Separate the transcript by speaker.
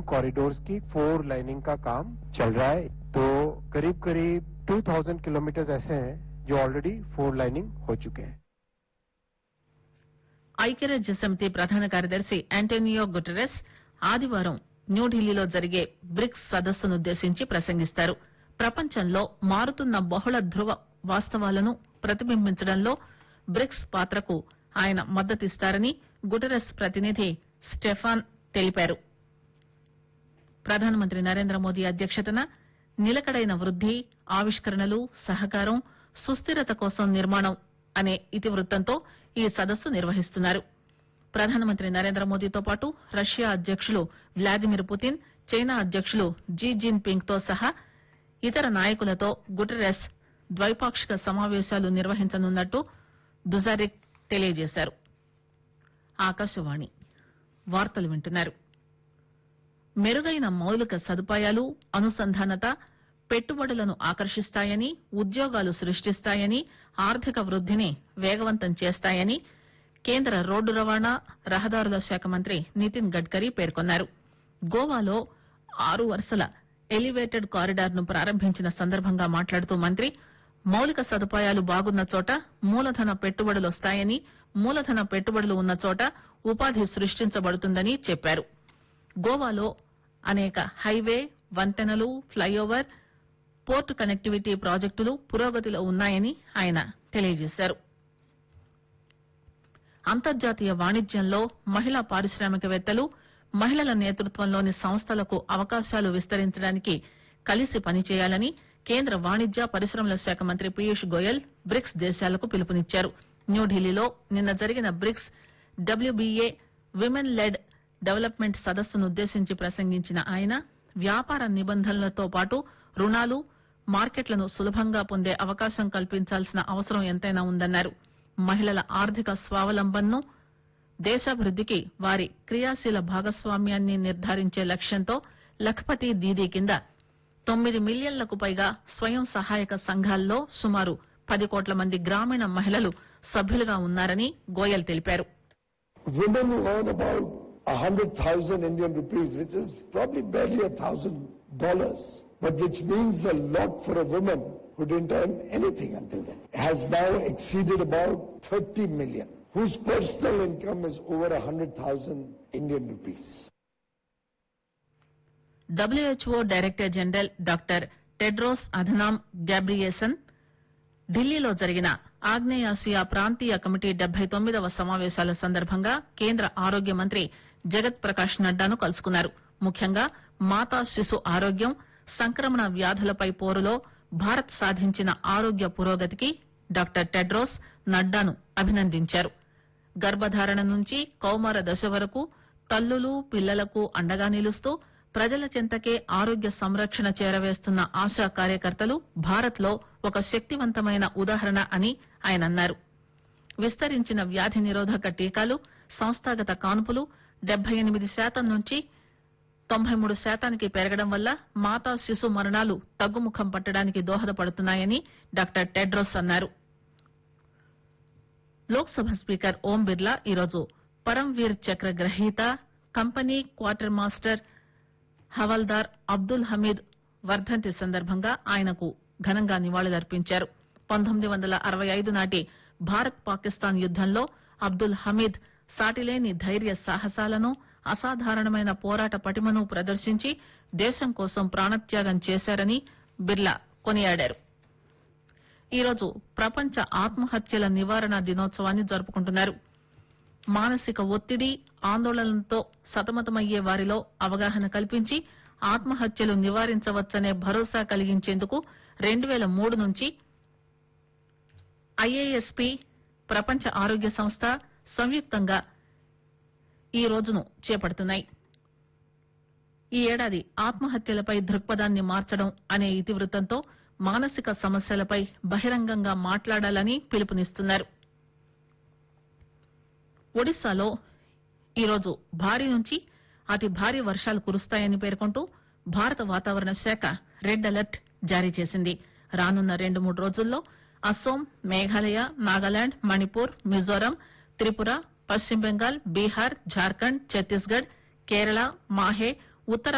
Speaker 1: Corridors की four lining का काम चल रहा है तो करीब करीब 2000 किलोमीटर ऐसे हैं जो ऑलरेडी फोर लाइनिंग हो चुके हैं
Speaker 2: ఐక్యరాజ్య సమితి ప్రధాన కార్యదర్శి ఆంటోనియో గుటెరస్ ఆదివారం న్యూఢిల్లీలో జరిగే బ్రిక్స్ సదస్సునుద్దేశించి ప్రసంగిస్తారు ప్రపంచంలో మారుతున్న బహుళ ధృవ వాస్తవాలను ప్రతిబింబించడంలో బ్రిక్స్ పాత్రకు ఆయన మద్దతిస్తారని గుటెరస్ ప్రతినిధి స్టెఫాన్ తెలిపారు ప్రధానమంత్రి నరేంద్ర మోదీ అధ్యక్షతన నిలకడైన వృద్ది ఆవిష్కరణలు సహకారం సుస్థిరత కోసం నిర్మాణం అనే ఇతివృత్తంతో ఈ సదస్సు నిర్వహిస్తున్నారు ప్రధానమంత్రి నరేంద్ర మోదీతో పాటు రష్యా అధ్యకులు వ్లాదిమిర్ పుతిన్ చైనా అధ్యకులు జీ జిన్ పింగ్ తో సహా ఇతర నాయకులతో గుటెరస్ ద్వైపాక్షిక సమావేశాలు నిర్వహించనున్నట్టు దుజారిక్ తెలియజేశారు ఆకాశవాణి వార్తలు వింటున్నారు మెరుగైన మౌలిక సదుపాయాలు అనుసంధానత పెట్టుబడులను ఆకర్షిస్తాయని ఉద్యోగాలు సృష్టిస్తాయని ఆర్థిక వృద్దిని వేగవంతం చేస్తాయని కేంద్ర రోడ్డు రవాణా రహదారుల శాఖ మంత్రి నితిన్ గడ్కరీ పేర్కొన్నారు గోవాలో ఆరు వరుసల ఎలివేటెడ్ కారిడార్ ను ప్రారంభించిన సందర్భంగా మాట్లాడుతూ మంత్రి మౌలిక సదుపాయాలు బాగున్న చోట మూలధన పెట్టుబడులొస్తాయని మూలధన పెట్టుబడులు ఉన్న చోట ఉపాధి సృష్టించబడుతుందని చెప్పారు గోవాలో అనేక హైవే వంతెనలు ఫ్లైఓవర్ పోర్టు కనెక్టివిటీ ప్రాజెక్టులు పురోగతిలో ఉన్నాయని ఆయన తెలియజేశారు అంతర్జాతీయ వాణిజ్యంలో మహిళా పారిశ్రామికవేత్తలు మహిళల నేతృత్వంలోని సంస్థలకు అవకాశాలు విస్తరించడానికి కలిసి పనిచేయాలని కేంద్ర వాణిజ్య పరిశ్రమల శాఖ మంత్రి పీయూష్ గోయల్ బ్రిక్స్ దేశాలకు పిలుపునిచ్చారు న్యూఢిల్లీలో నిన్న జరిగిన BRICS WBA women led development సదస్సునుద్దేశించి ప్రసంగించిన ఆయన వ్యాపార నిబంధనలతో పాటు రుణాలు మార్కెట్లను సులభంగా పొందే అవకాశం కల్పించాల్సిన అవసరం ఎంతైనా ఉందన్నారు మహిళల ఆర్థిక స్వావలంబనను దేశాభివృద్దికి వారి క్రియాశీల భాగస్వామ్యాన్ని నిర్ధారించే లక్ష్యంతో లఖపతి దీదీ కింద తొమ్మిది మిలియన్లకు పైగా స్వయం సహాయక సంఘాల్లో సుమారు పది కోట్ల మంది గ్రామీణ మహిళలు సభ్యులుగా ఉన్నారని గోయల్ తెలిపారు
Speaker 3: women who earn about a hundred thousand Indian rupees, which is probably barely a thousand dollars, but which means a lot for a woman who didn't earn anything until then, has now exceeded about 30 million, whose personal income is over a hundred thousand Indian rupees.
Speaker 2: WHO director general doctor Tedros Adhanom Ghebreyesus ఢిల్లీలో జరిగిన ఆగ్నేయాసియా ప్రాంతీయ committee డెబ్బై తొమ్మిదవ సమావేశాల సందర్భంగా కేంద్ర ఆరోగ్య మంత్రి జగత్ ప్రకాష్ నడ్డాను కలుసుకున్నారు ముఖ్యంగా మాతా శిశు ఆరోగ్యం సంక్రమణ వ్యాధులపై పోరులో భారత్ సాధించిన ఆరోగ్య పురోగతికి డాక్టర్ టెడ్రోస్ నడ్డాను అభినందించారు గర్భధారణ నుంచి కౌమార దశ వరకు తల్లులు పిల్లలకు అండగా నిలుస్తూ ప్రజల చెంతకే ఆరోగ్య సంరక్షణ చేరవేస్తున్న ఆశా కార్యకర్తలు భారత్ లో ఒక శక్తివంతమైన ఉదాహరణ అని ఆయన అన్నారు విస్తరించిన వ్యాధి నిరోధక టీకాలు సంస్థాగత కానుపులు డెబ్బై ఎనిమిది శాతం నుంచి తొంభై మూడు శాతానికి పెరగడం వల్ల మాతా శిశు మరణాలు తగ్గుముఖం పట్టడానికి దోహదపడుతున్నాయని డాక్టర్ టెడ్రోస్ అన్నారు లోక్సభ స్పీకర్ ఓం బిర్లా ఈరోజు పరంవీర్ చక్ర గ్రహీత company quarter master Havildar Abdul Hamid వర్ధంతి సందర్భంగా ఆయనకు ఘనంగా నివాళులర్పించారు పంతొమ్మిది వందల అరవై ఐదు నాటి భారత్ పాకిస్తాన్ యుద్దంలో అబ్దుల్ హమీద్ సాటిలేని ధైర్య సాహసాలను అసాధారణమైన పోరాట పటిమను ప్రదర్శించి దేశం కోసం ప్రాణత్యాగం చేశారని బిర్లా కొనియాడారు ఈరోజు ప్రపంచ ఆత్మహత్యల నివారణ దినోత్సవాన్ని జరుపుకుంటున్నారు మానసిక ఒత్తిడి ఆందోళనలతో సతమతమయ్యే వారిలో అవగాహన కల్పించి ఆత్మహత్యలు నివారించవచ్చనే భరోసా కలిగించేందుకు రెండు వేల మూడు నుంచి ఐఏఎస్పీ ప్రపంచ ఆరోగ్య సంస్థ సంయుక్తంగా ఈ రోజును చేపడుతున్నాయి ఈ ఏడాది ఆత్మహత్యలపై దృక్పథాన్ని మార్చడం అనే ఇతివృత్తంతో మానసిక సమస్యలపై బహిరంగంగా మాట్లాడాలని పిలుపునిస్తున్నారు ఒడిశాలో ఈరోజు భారీ నుంచి అతి భారీ వర్షాలు కురుస్తాయని పేర్కొంటూ భారత వాతావరణ శాఖ రెడ్ అలర్ట్ జారీ చేసింది రానున్న రెండు మూడు రోజుల్లో అస్సోం మేఘాలయ నాగాలాండ్ మణిపూర్ మిజోరాం త్రిపుర పశ్చిమ బెంగాల్ బీహార్ జార్ఖండ్ ఛత్తీస్గఢ్ కేరళ మాహే ఉత్తర